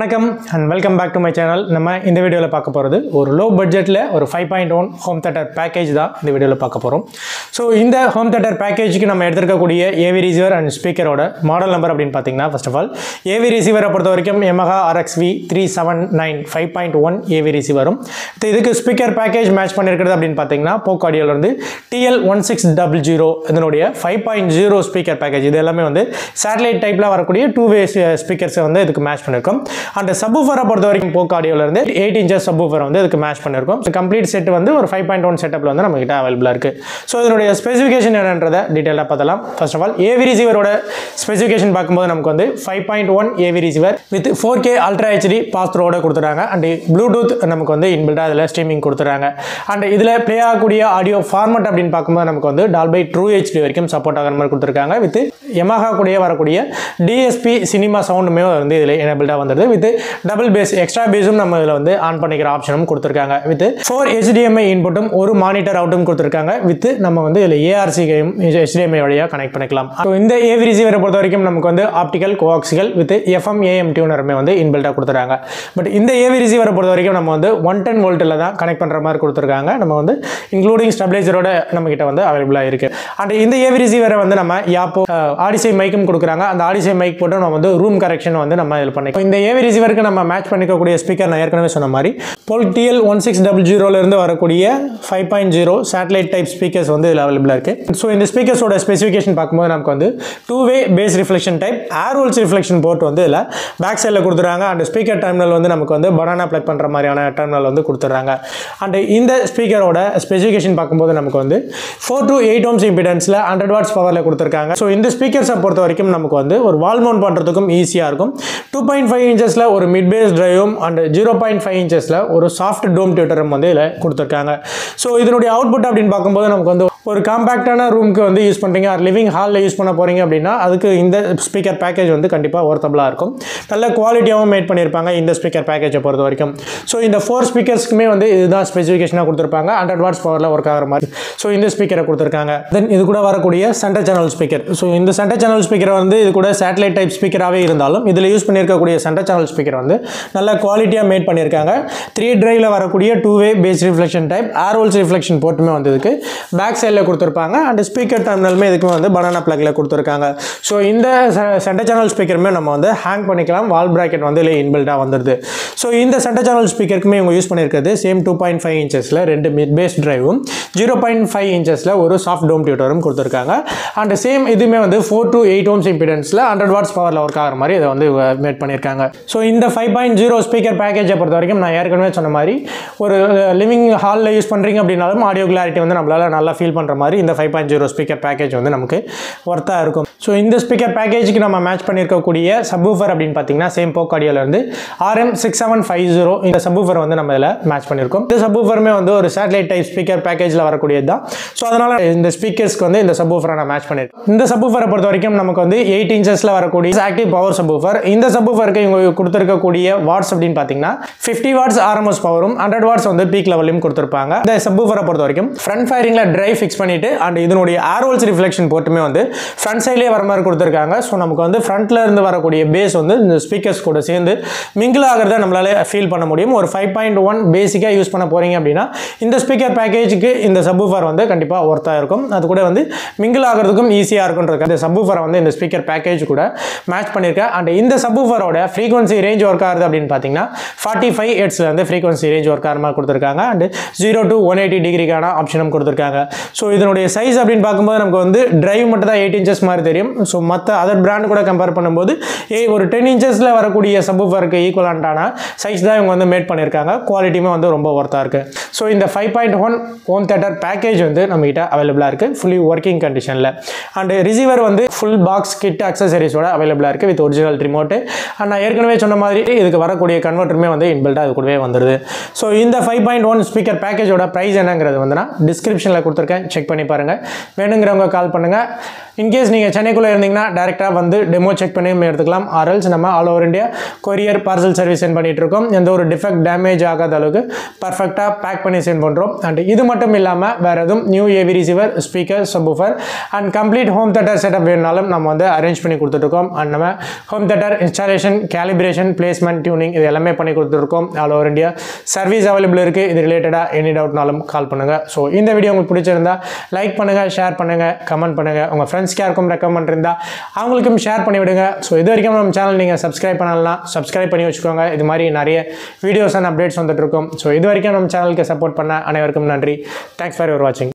வணக்கம் and welcome back to my channel நம்ம இந்த வீடியோவில் பார்க்க போகிறது ஒரு லோ பட்ஜெட்டில் ஒரு five point one home theatre package தான் இந்த வீடியோவில் பார்க்க போகிறோம் ஸோ இந்த ஹோம் தேட்டர் பேக்கேஜுக்கு நம்ம எடுத்திருக்கக்கூடிய ஏவி ரிசீவர் அண்ட் ஸ்பீக்கரோட மாடல் நம்பர் அப்படின்னு பார்த்தீங்கன்னா ஃபர்ஸ்ட் ஆஃப் ஆல் ஏவி ரிசீவரை பொறுத்த வரைக்கும் Yamaha RXV three seven nine five point one AV ரிசீவரும் இதுக்கு ஸ்பீக்கர் பேக்கேஜ் மேட்ச் பண்ணியிருக்கிறது அப்படின்னு பார்த்தீங்கன்னா போக் ஆடியோலேருந்து TL one six double zero இதனுடைய five point zero speaker package இது எல்லாமே வந்து சேட்டலைட் டைப்பில் வரக்கூடிய டூ வே ஸ்பீக்கர்ஸை வந்து இதுக்கு மேட்ச் பண்ணியிருக்கோம் அந்த சப்வூஃபரை பொறுத்த வரைக்கும் போக் ஆடியோலேருந்து எயிட் இன்ச்சஸ் சப்வூஃபர் வந்து இதுக்கு மேட்ச் பண்ணியிருக்கோம் கம்ப்ளீட் செட் வந்து ஒரு ஃபைவ் பாயிண்ட் ஒன் செட்டப்பில் வந்து நம்ம கிட்ட அவைலபிளாக இருக்குது ஸோ இதனுடைய ஸ்பெசிஃபிகேஷன் என்னன்றதை டீட்டெயிலாக பார்த்தலாம் ஃபர்ஸ்ட் ஆஃப் ஆல் ஏவி ரிசீவரோட ஸ்பெசிஃபிகேஷன் பார்க்கும்போது நமக்கு வந்து five point one AV receiver with four K ultra HD பாஸ்த்ரோட கொடுத்துறாங்க அண்ட் ப்ளூடூத் நமக்கு வந்து இன்பில்டாக அதில் ஸ்ட்ரீமிங் கொடுத்துறாங்க அண்ட் இதில் ப்ளே ஆகக்கூடிய ஆடியோ ஃபார்மட் அப்படின்னு பார்க்கும்போது நமக்கு வந்து டால்பை ட்ரூ ஹெச்டி வரைக்கும் சப்போர்ட் ஆகிற மாதிரி கொடுத்துருக்காங்க வித் எமஹா கூடயே வரக்கூடிய டிஎஸ்பி சினிமா சவுண்டுமே வந்து இதில் எனபிள்டாக வந்துடுது வித் டபுள் பேஸ் எக்ஸ்ட்ரா பேஸும் நம்ம இதில் வந்து ஆன் பண்ணிக்கிற ஆப்ஷனும் கொடுத்துருக்காங்க வித் ஃபோர் ஹெச்டிஎம்ஐ இன்புட்டும் ஒரு மானிட்டர் அவுட்டும் கொடுத்துருக்காங்க வித் நம்ம வந்து இதில் ஏஆர்சிகையும் ஹெச்டிஎம்ஐ வழியாக கனெக்ட் பண்ணிக்கலாம் ஸோ இந்த ஏவி ரிசீவரை பொறுத்த வரைக்கும் நமக்கு வந்து optical coaxial with FM AM டியூனருமே வந்து இன்பில்டாக கொடுத்துருக்காங்க பட் இந்த ஏவி ரிசீவரை பொறுத்த வரைக்கும் நம்ம வந்து ஒன் டென் வோல்ட்டில் தான் கனெக்ட் பண்ணுற மாதிரி கொடுத்துருக்காங்க நம்ம வந்து இன்க்ளூடிங் ஸ்டெபிளைசரோட நம்ம கிட்ட வந்து அவைலபிளாக இருக்குது அண்ட் இந்த ஏவி ரிசீவரை வந்து நம்ம யாப்போ ஆடிசை மைக்கும் கொடுக்குறாங்க அந்த ஆடிசை மைக் போட்டு நம்ம வந்து ரூம் கரெக்ஷன் வந்து நம்ம இதில் பண்ணிக்கலாம் இந்த ஏவி ரிசீவருக்கு நம்ம மேட்ச் பண்ணிக்கக்கூடிய ஸ்பீக்கர் நான் ஏற்கனவே சொன்ன மாதிரி Polk TL one six double ஜீரோலேருந்து வரக்கூடிய five point zero satellite type speakers வந்து இதில் அவைலபிளாக இருக்குது ஸோ இந்த ஸ்பீக்கர்ஸோட ஸ்பெசிஃபிகேஷன் பார்க்கும்போது நமக்கு வந்து two way bass reflection type air holes reflection port வந்து இதில் பேக் சைடில் கொடுத்துறாங்க அண்ட் ஸ்பீக்கர் டெர்மினல் வந்து நமக்கு வந்து பனானா ப்ளக் பண்ணுற மாதிரியான டெர்மினல் வந்து கொடுத்துட்றாங்க அண்ட் இந்த ஸ்பீக்கரோட ஸ்பெசிஃபிகேஷன் பார்க்கும்போது நமக்கு வந்து ஃபோர் டு எயிட் ஓம்ஸ் இம்பிடன்ஸில் ஹண்ட்ரட் வாட்ஸ் பவரில் கொடுத்துருக்காங்க ஸோ இந்த ஸ்பீக்கர்ஸை பொறுத்த வரைக்கும் நமக்கு வந்து ஒரு வால் மவுண்ட் பண்ணுறதுக்கும் ஈஸியாக இருக்கும் டூ பாயிண்ட் ஃபைவ் இன்ச்சஸில் ஒரு மிட் பேஸ் டிரைவும் அண்ட் ஜீரோ பாயிண்ட் ஃபைவ் இன்ச்சஸில் ஒரு சாஃப்ட் டோம் டியூட்டரும் வந்து இதில் கொடுத்துருக்காங்க ஸோ இதனுடைய அவுட்புட் அப்படின்னு பார்க்கும்போது நமக்கு வந்து ஒரு காம்பேக்டான ரூமுக்கு வந்து யூஸ் பண்ணுறீங்க ஆர் லிவிங் ஹாலில் யூஸ் பண்ண போகிறீங்க அப்படின்னா அதுக்கு இந்த ஸ்பீக்கர் பேக்கேஜ் வந்து கண்டிப்பாக ஒர்த்தபுளாக இருக்கும் நல்ல குவாலிட்டியாகவும் மேட் பண்ணியிருப்பாங்க இந்த ஸ்பீக்கர் பேக்கேஜை பொறுத்த வரைக்கும் ஸோ இந்த ஃபோர் ஸ்பீக்கர்ஸ்க்குமே வந்து இதுதான் ஸ்பெசிஃபிகேஷனாக கொடுத்துருப்பாங்க ஹண்ட்ரட் வாட்ஸ் பவரில் ஒர்க் ஆகிற மாதிரி ஸோ இந்த ஸ்பீக்கரை கொடுத்துருக்காங்க தென் இது கூட வரக்கூடிய சென்டர் சேனல் ஸ்பீக்கர் ஸோ இந்த சென்டர் சேனல் ஸ்பீக்கர் வந்து இது கூட சேட்டலைட் டைப் ஸ்பீக்கராகவே இருந்தாலும் இதில் யூஸ் பண்ணியிருக்கக்கூடிய சென்டர் சேனல் ஸ்பீக்கர் வந்து நல்ல குவாலிட்டியாக மேட் பண்ணியிருக்காங்க த்ரீ ட்ரைவில் வரக்கூடிய two way bass reflection type air holes reflection போட்டுமே வந்து இதுக்கு பேக் சைடில் கொடுத்துருப்பாங்க அண்ட் ஸ்பீக்கர் டெர்மினலுமே இதுக்கு வந்து பனானா ப்ளக்கில் கொடுத்துருக்காங்க ஸோ இந்த சென்டர் சேனல் ஸ்பீக்கருமே நம்ம வந்து ஹேங் பண்ணிக்கலாம் வால் ப்ராக்கெட் வந்து இதில் இன்பில்டாக வந்துடுது ஸோ இந்த சென்டர் சேனல் ஸ்பீக்கருக்குமே இவங்க யூஸ் பண்ணியிருக்கிறது சேம் டூ பாயிண்ட் ஃபைவ் இன்ச்சஸில் ரெண்டு மிட் பேஸ் ட்ரைவும் ஜீரோ பாயிண்ட் ஃபைவ் இன்ச்சஸில் ஒரு சாஃப்ட் டோம் டியூட்டரும் கொடுத்துருக்காங்க அண்ட் சேம் இதுவுமே வந்து ஃபோர் டு எயிட் ஓம்ஸ் இம்பிடன்ஸில் ஹண்ட்ரட் வாட்ஸ் பவரில் ஒர்க் ஆகிற மாதிரி இதை வந்து மேட் பண்ணியிருக்காங்க ஸோ இந்த ஃபைவ் பாயிண்ட் ஜீரோ ஸ்பீக்கர் பேக்கேஜை பொறுத்த வரைக்கும் நான் ஏற்கனவே சொன்ன மாதிரி ஒரு லிவிங் ஹாலில் யூஸ் பண்ணுறீங்க அப்படின்னாலும் ஆடியோ கிளாரிட்டி வந்து நம்மளால் நல்லா ஃபீல் பண்ணுற மாதிரி இந்த five point zero speaker package வந்து நமக்கு ஒர்த்தாக இருக்கும் ஸோ இந்த ஸ்பீக்கர் பேக்கேஜுக்கு நம்ம மேட்ச் பண்ணியிருக்கக்கூடிய சப்வூஃபர் அப்படின்னு பார்த்தீங்கன்னா சேம் போக் ஆடியோலேருந்து RM six seven five zero இந்த சப்வூஃபர் வந்து நம்ம இதில் மேட்ச் பண்ணியிருக்கோம் இந்த சப்வூஃபருமே வந்து ஒரு சேட்டலைட் டைப் ஸ்பீக்கர் பேக்கேஜில் வரக்கூடியது தான் ஸோ அதனால் இந்த ஸ்பீக்கர்ஸ்க்கு வந்து இந்த சப்வூஃபரை நான் மேட்ச் பண்ணியிருக்கேன் இந்த சப்வூஃபரை பொறுத்த வரைக்கும் நமக்கு வந்து எயிட் இன்ச்சஸில் வரக்கூடிய ஆக்டிவ் பவர் சப்வூஃபர் இந்த சப்வூஃபருக்கு இவங்க கொடுத்துருக்கக்கூடிய வாட்ஸ் அப்படின்னு பார்த்தீங்கன்னா ஃபிஃப்டி வாட்ஸ் ஆர்எம்எஸ் பவரும் ஹண்ட்ரட் வாட்ஸ் வந்து பீக் லெவலையும் கொடுத்துருப்பாங்க இந்த சப்வூஃபரை பொறுத்த வரைக்கும் ஃப்ரண்ட் ஃபயரிங்கில் ட்ரைவ் ஃபிக்ஸ் பண்ணிட்டு அண்ட் இதனுடைய ஏர்வோல்ஸ் ரிஃப்ளெக்ஷன் போட்டுமே வந்து ஃப்ரண்ட் சைட்லேயே வர மாதிரி கொடுத்துருக்காங்க ஸோ நமக்கு வந்து ஃப்ரண்ட்ல இருந்து வரக்கூடிய பேஸ் வந்து இந்த ஸ்பீக்கர்ஸ் கூட சேர்ந்து மிங்கிள் ஆகிறத நம்மளால ஃபீல் பண்ண முடியும் ஒரு ஃபைவ் பாயிண்ட் ஒன் பேசிக்காக யூஸ் பண்ண போகிறீங்க அப்படின்னா இந்த ஸ்பீக்கர் பேக்கேஜுக்கு இந்த சப்வூஃபர் வந்து கண்டிப்பாக ஒர்த்தாக இருக்கும் அது கூட வந்து மிங்கிள் ஆகிறதுக்கும் ஈஸியாக இருக்குன்றது இந்த சப்வூஃபரை வந்து இந்த ஸ்பீக்கர் பேக்கேஜ் கூட மேட்ச் பண்ணியிருக்கேன் அண்ட் இந்த சப்வூஃபரோட ஃப்ரீக்வன்சி ரேஞ்ச் ஒர்க் ஆகுது அப்படின்னு பார்த்தீங்கன்னா ஃபார்ட்டி ஃபைவ் ஹெட்ஸில் வந்து ஃப்ரீக்வன்சி ரேஞ்ச் ஒர்க் ஆகிற மாதிரி கொடுத்துருக்காங்க and zero to one eighty டிகிரிக்கான ஆப்ஷனும் கொடுத்துருக்காங்க ஸோ இதனுடைய சைஸ் அப்படின்னு பார்க்கும்போது நமக்கு வந்து டிரைவ் மட்டும் தான் எயிட் இன்ச்சஸ் மாதிரி தெரியும் ஸோ மற்ற அதர் பிராண்ட் கூட கம்பேர் பண்ணும்போது ஏ ஒரு டென் இன்ச்சஸில் வரக்கூடிய சப்வூஃபருக்கு ஈக்குவலான்டான சைஸ் தான் இவங்க வந்து மேட் பண்ணியிருக்காங்க குவாலிட்டியுமே வந்து ரொம்ப ஒர்த்தாக இருக்குது ஸோ இந்த five point one home theatre package வந்து நம்மகிட்ட அவைலபிளாக இருக்குது ஃபுல்லி ஒர்க்கிங் கண்டிஷனில் அண்ட் ரிசீவர் வந்து ஃபுல் பாக்ஸ் கிட் அக்சசரிஸோட அவைலபிளாக இருக்குது வித் ஒரிஜினல் ரிமோட்டு அண்ட் நான் ஏற்கனவே சொன்ன மாதிரி இதுக்கு வரக்கூடிய கன்வெர்ட்டருமே வந்து இன்பில்டாக அது கூடவே வந்துடுது ஸோ இந்த ஃபைவ் பாயிண்ட் ஒன் ஸ்பீக்கர் பேக்கேஜோட ப்ரைஸ் என்னங்கிறது வந்து நான் டிஸ்கிரிப்ஷனில் கொடுத்துருக்கேன் செக் பண்ணி பாருங்கள் வேணுங்கிறவங்க கால் பண்ணுங்கள் இன்கேஸ் நீங்கள் சென்னைக்குள்ளே இருந்தீங்கன்னா டேரெக்டாக வந்து டெமோ செக் பண்ணி எடுத்துக்கலாம் ஆர்எல்ஸ் நம்ம all over India courier parcel service sent பண்ணிட்டு இருக்கோம் எந்த ஒரு டிஃபெக்ட் டேமேஜ் ஆகாத அளவுக்கு பர்ஃபெக்டாக பேக் பண்ணி சென்ட் பண்ணுறோம் அண்ட் இது மட்டும் இல்லாமல் வேறு எதுவும் new AV receiver speaker subwoofer and complete home theatre setup வேணுனாலும் நம்ம வந்து அரேஞ்ச் பண்ணி கொடுத்துட்ருக்கோம் அண்ட் நம்ம home theatre installation calibration placement tuning இது எல்லாமே பண்ணி கொடுத்துருக்கோம் all over India service available இருக்குது இது ரிலேட்டடாக எனி டவுட்னாலும் கால் பண்ணுங்கள் ஸோ இந்த வீடியோ உங்களுக்கு பிடிச்சிருந்தா லைக் பண்ணுங்கள் ஷேர் பண்ணுங்கள் கமெண்ட் பண்ணுங்கள் உங்கள் ஃப்ரெண்ட்ஸ்க்கு யாருக்கும் ரெக்கமெண்ட் இருந்தால் அவங்களுக்கும் ஷேர் பண்ணி விடுங்க ஸோ இது வரைக்கும் நம்ம சேனல் நீங்கள் சப்ஸ்கிரைப் பண்ணலாம் சப்ஸ்கிரைப் பண்ணி வச்சுக்கோங்க இது மாதிரி நிறைய வீடியோஸ் அண்ட் அப்டேட்ஸ் வந்துட்டு இருக்கும் ஸோ இது வரைக்கும் நம்ம சேனலுக்கு சப்போர்ட் பண்ண அனைவருக்கும் நன்றி தேங்க்ஸ் ஃபார் யுவர் வாட்சிங்